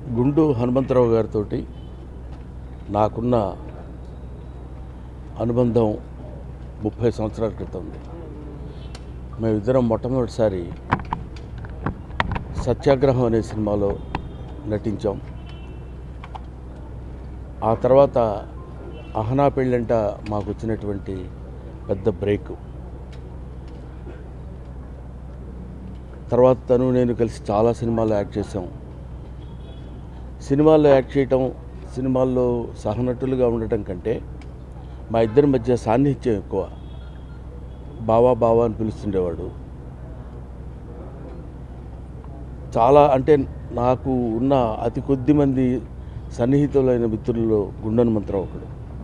గుండు హనుమంతరావు గారితో నాకున్న అనుబంధం ముప్పై సంవత్సరాల క్రితం ఉంది మేమిద్దరం మొట్టమొదటిసారి సత్యాగ్రహం అనే సినిమాలో నటించాం ఆ తర్వాత అహనా పెళ్ళంట మాకు వచ్చినటువంటి పెద్ద బ్రేక్ తర్వాత తను నేను కలిసి చాలా సినిమాల్లో యాక్ట్ చేసాం సినిమాల్లో యాక్ట్ చేయటం సినిమాల్లో సహనటులుగా ఉండటం కంటే మా ఇద్దరి మధ్య సాన్నిహిత్యం ఎక్కువ బావా బావా అని పిలుస్తుండేవాడు చాలా అంటే నాకు ఉన్న అతి కొద్ది మంది సన్నిహితులైన మిత్రుల్లో గుండెన్ మంత్రం ఒకడు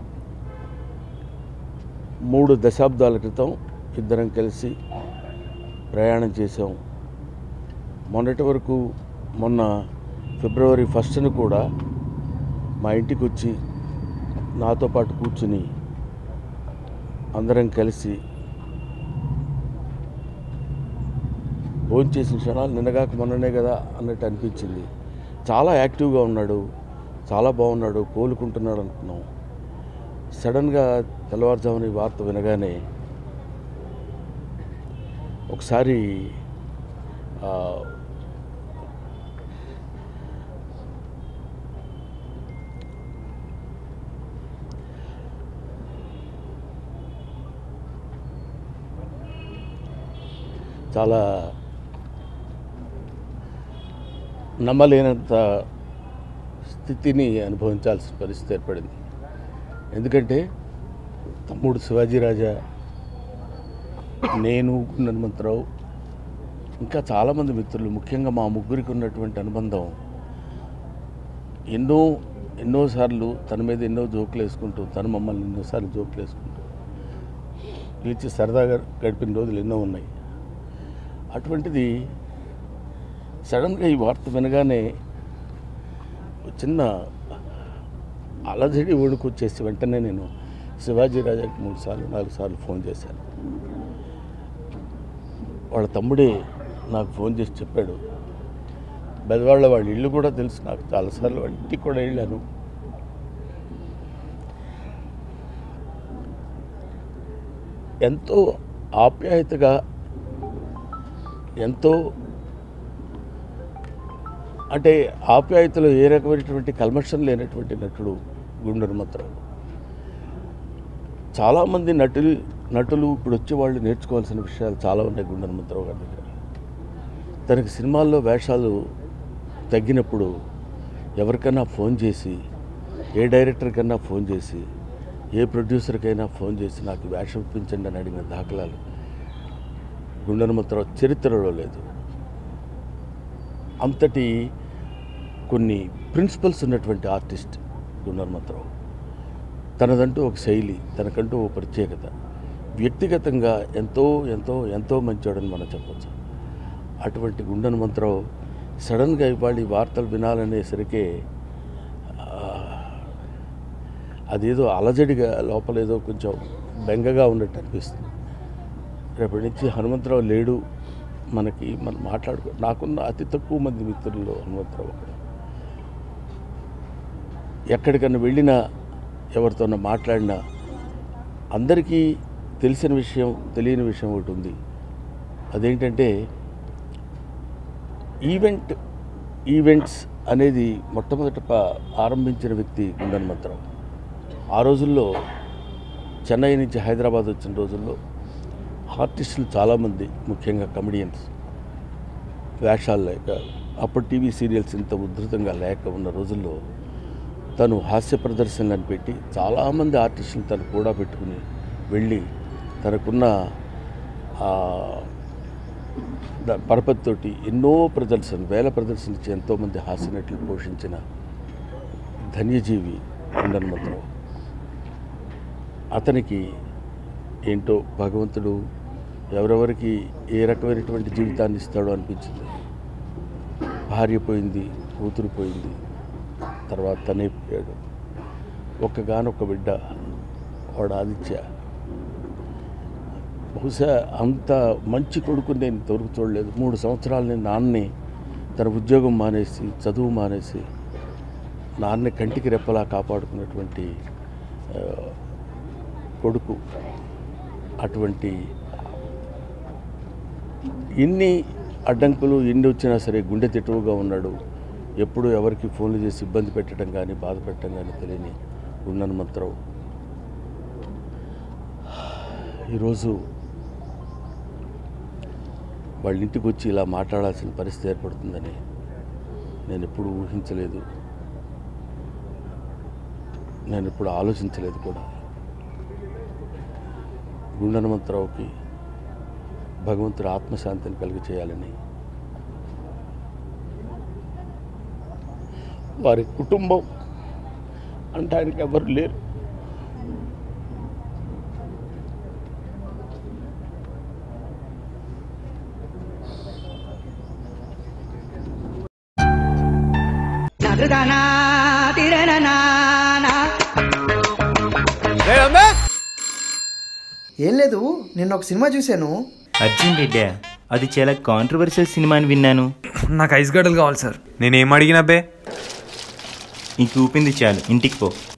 మూడు దశాబ్దాల క్రితం ఇద్దరం కలిసి ప్రయాణం చేసాం మొన్నటి వరకు మొన్న ఫిబ్రవరి ఫస్ట్ని కూడా మా ఇంటికి వచ్చి నాతో పాటు కూర్చుని అందరం కలిసి భోజనం చేసిన క్షణాలు నిన్నగాక మొన్ననే కదా అన్నట్టు అనిపించింది చాలా యాక్టివ్గా ఉన్నాడు చాలా బాగున్నాడు కోలుకుంటున్నాడు అనుకున్నాం సడన్గా తెల్లవారుజామున ఈ వార్త వినగానే ఒకసారి ఆ, చాలా నమ్మలేనంత స్థితిని అనుభవించాల్సిన పరిస్థితి ఏర్పడింది ఎందుకంటే తమ్ముడు శివాజీ రాజా నేను హనుమంతరావు ఇంకా చాలామంది మిత్రులు ముఖ్యంగా మా ముగ్గురికి ఉన్నటువంటి అనుబంధం ఎన్నో ఎన్నోసార్లు తన మీద ఎన్నో జోకులు వేసుకుంటూ తను మమ్మల్ని ఎన్నోసార్లు జోకులు వేసుకుంటూ పిలిచి సరదాగా గడిపిన రోజులు ఎన్నో ఉన్నాయి అటువంటిది సడన్గా ఈ వార్త వినగానే ఒక చిన్న అలజడి ఊడుకొచ్చేసి వెంటనే నేను శివాజీ రాజాకి మూడు సార్లు నాలుగు సార్లు ఫోన్ చేశాను వాళ్ళ తమ్ముడే నాకు ఫోన్ చేసి చెప్పాడు బెదవాళ్ళ వాళ్ళ ఇల్లు కూడా తెలుసు నాకు చాలాసార్లు వాళ్ళ ఇంటికి కూడా వెళ్ళాను ఎంతో ఆప్యాయతగా ఎంతో అంటే ఆప్యాయతలో ఏ రకమైనటువంటి కల్మషం లేనటువంటి నటుడు గుండె హనుమంతరావు చాలామంది నటులు నటులు ఇప్పుడు వచ్చే వాళ్ళు నేర్చుకోవాల్సిన విషయాలు చాలా ఉన్నాయి గుండె హనుమంతరావు గారి దగ్గర తనకి సినిమాల్లో వేషాలు తగ్గినప్పుడు ఎవరికైనా ఫోన్ చేసి ఏ డైరెక్టర్ కన్నా ఫోన్ చేసి ఏ ప్రొడ్యూసర్కైనా ఫోన్ చేసి నాకు వేషం ఇప్పించండి అని అడిగిన దాఖలాలు గుండె హనుమంతరావు చరిత్రలో లేదు అంతటి కొన్ని ప్రిన్సిపల్స్ ఉన్నటువంటి ఆర్టిస్ట్ గుండె హనుమంతరావు తనదంటూ ఒక శైలి తనకంటూ ఒక ప్రత్యేకత వ్యక్తిగతంగా ఎంతో ఎంతో ఎంతో మంచోడని మనం చెప్పచ్చు అటువంటి గుండె హనుమంతరావు సడన్గా ఇవాళ ఈ వార్తలు వినాలనేసరికి ఆ, అదేదో అలజడిగా లోపల ఏదో కొంచెం బెంగగా ఉన్నట్టు అనిపిస్తుంది రేపటి నుంచి హనుమంతరావు లేడు మనకి మనం మాట్లాడుకో నాకున్న అతి తక్కువ మంది మిత్రుల్లో హనుమంతరావు ఒకడు ఎక్కడికన్నా వెళ్ళినా ఎవరితోనో మాట్లాడినా అందరికీ తెలిసిన విషయం తెలియని విషయం ఒకటి ఉంది అదేంటంటే ఈవెంట్ ఈవెంట్స్ అనేది మొట్టమొదట ప- ఆరంభించిన వ్యక్తి గుండె హనుమంతరావు ఆ రోజుల్లో చెన్నై నుంచి హైదరాబాద్ వచ్చిన రోజుల్లో ఆర్టిస్టులు చాలామంది ముఖ్యంగా కమెడియన్స్ వేషాలు లేక అప్పుడు టీవీ సీరియల్స్ ఇంత ఉధృతంగా లేక ఉన్న రోజుల్లో తను హాస్య ప్రదర్శనలను పెట్టి చాలామంది ఆర్టిస్టులు తను కూడా పెట్టుకుని వెళ్ళి తనకున్న ఆ, ద- పరపతితోటి ఎన్నో ప్రదర్శన వేల ప్రదర్శనలు ఇచ్చి ఎంతోమంది హాస్య నటులు పోషించిన ధన్యజీవి హనుమంతరావు అతనికి ఏంటో భగవంతుడు ఎవరెవరికి ఏ రకమైనటువంటి జీవితాన్ని ఇస్తాడో అనిపించింది భార్య పోయింది కూతురు పోయింది తర్వాత తనే పోయాడు ఒక్కగానొక్క బిడ్డ వాడు ఆదిత్య బహుశా అంత మంచి కొడుకుని నేను ఇంతవరకు చూడలేదు మూడు సంవత్సరాలు నేను నాన్నని తన ఉద్యోగం మానేసి చదువు మానేసి నాన్న కంటికి రెప్పలా కాపాడుకున్నటువంటి ఆ, కొడుకు అటువంటి ఎన్ని అడ్డంకులు ఎన్ని వచ్చినా సరే గుండె తిట్టువుగా ఉన్నాడు ఎప్పుడు ఎవరికి ఫోన్లు చేసి ఇబ్బంది పెట్టడం కానీ బాధ పెట్టడం కానీ తెలియని గుండెనమంతరావు ఈరోజు వాళ్ళ ఇంటికి వచ్చి ఇలా మాట్లాడాల్సిన పరిస్థితి ఏర్పడుతుందని నేను ఎప్పుడు ఊహించలేదు నేను ఎప్పుడు ఆలోచించలేదు కూడా గుండెనమంతరావుకి భగవంతుడు ఆత్మశాంతిని కలిగి చేయాలని వారి కుటుంబం అంటే ఆయనకి ఎవరు లేరు ఏం లేదు నిన్న ఒక సినిమా చూశాను అర్జున్ రెడ్డి అది చాలా కాంట్రవర్షియల్ సినిమా అని విన్నాను నాకు ఐస్ గడ్డలు కావాలి సార్ నేనేం అడిగినా బే ఇంక ఊపింది చాలు ఇంటికి పో